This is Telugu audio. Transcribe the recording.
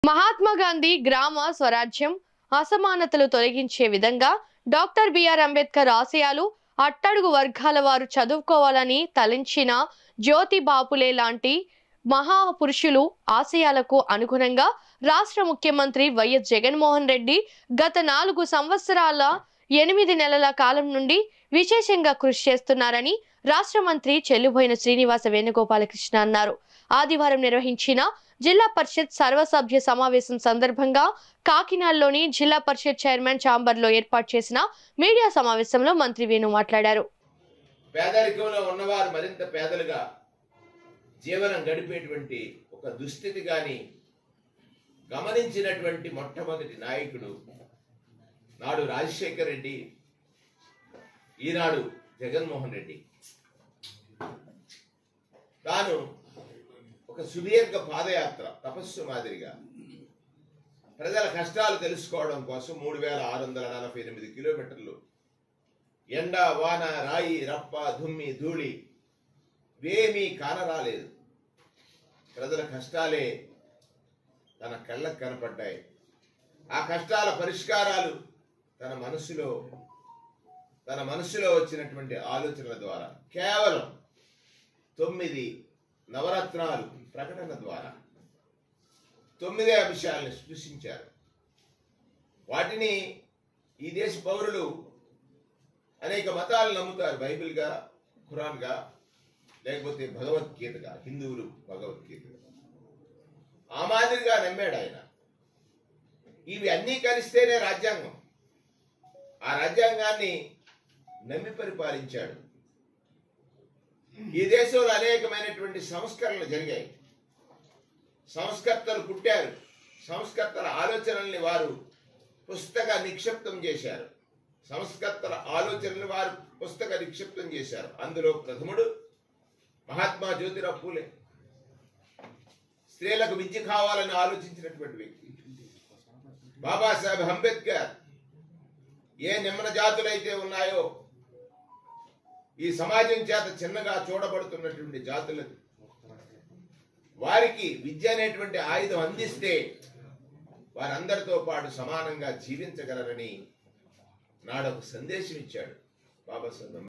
మహాత్మా గాంధీ గ్రామ స్వరాజ్యం అసమానతలు తొలగించే విధంగా డాక్టర్ బిఆర్ అంబేద్కర్ ఆశయాలు అట్టడుగు వర్గాల వారు చదువుకోవాలని తలించిన జ్యోతి బాపులే లాంటి మహాపురుషులు ఆశయాలకు అనుగుణంగా రాష్ట్ర ముఖ్యమంత్రి వైఎస్ జగన్మోహన్ రెడ్డి గత నాలుగు సంవత్సరాల ఎనిమిది నెలల కాలం నుండి విశేషంగా కృషి చేస్తున్నారని రాష్ట్ర మంత్రి చెల్లుబోయిన శ్రీనివాస వేణుగోపాలకృష్ణ అన్నారు ఆదివారం నిర్వహించిన జిల్లా పరిషత్ సర్వసభ్య సమావేశం సందర్భంగా కాకినాడలోని జిల్లా పరిషత్ చైర్మన్ ఛాంబర్లో ఏర్పాటు చేసిన మీడియా సమావేశంలో మంత్రి వేణు మాట్లాడారు పేదరికంలో ఉన్నవారు మరింత పేదలుగా జీవనం గడిపేటువంటి ఒక దుస్థితి గాని గమనించినటువంటి మొట్టమొదటి నాయకుడు నాడు రాజశేఖర్ రెడ్డి ఈనాడు జగన్మోహన్ రెడ్డి తాను ఒక సుదీర్ఘ పాదయాత్ర తపస్సు మాదిరిగా ప్రజల కష్టాలు తెలుసుకోవడం కోసం మూడు వేల ఆరు వందల నలభై ఎనిమిది కిలోమీటర్లు ఎండ వాన రాయి రప్ప దుమ్మి ధూళి వేమీ కానరాలేదు ప్రజల కష్టాలే తన కళ్ళకు కనపడ్డాయి ఆ కష్టాల పరిష్కారాలు తన మనసులో తన మనసులో వచ్చినటువంటి ఆలోచనల ద్వారా కేవలం తొమ్మిది నవరత్నాలు ప్రకటన ద్వారా తొమ్మిదే అంశాలను సృష్టించారు వాటిని ఈ దేశ పౌరులు అనేక మతాలు నమ్ముతారు బైబిల్గా ఖురాన్గా లేకపోతే భగవద్గీతగా హిందువులు భగవద్గీతగా ఆ మాదిరిగా నమ్మాడు ఆయన ఇవి అన్నీ కలిస్తేనే రాజ్యాంగం ఆ రాజ్యాంగాన్ని నమ్మి పరిపాలించాడు ఈ దేశంలో అనేకమైనటువంటి సంస్కరణలు జరిగాయి సంస్కర్తలు పుట్టారు సంస్కర్తల ఆలోచనల్ని వారు పుస్తక నిక్షిప్తం చేశారు సంస్కర్తల ఆలోచనలు వారు పుస్తక నిక్షిప్తం చేశారు అందులో ప్రథముడు మహాత్మా జ్యోతిరావు పూలే స్త్రీలకు విద్య కావాలని ఆలోచించినటువంటి వ్యక్తి బాబాసాహెబ్ అంబేద్కర్ ఏ నిమ్మన జాతులైతే ఉన్నాయో ఈ సమాజం చేత చిన్నగా చూడబడుతున్నటువంటి జాతులకు వారికి విద్య అనేటువంటి ఆయుధం అందిస్తే వారందరితో పాటు సమానంగా జీవించగలరని నాడొక సందేశం ఇచ్చాడు బాబాసాహెబ్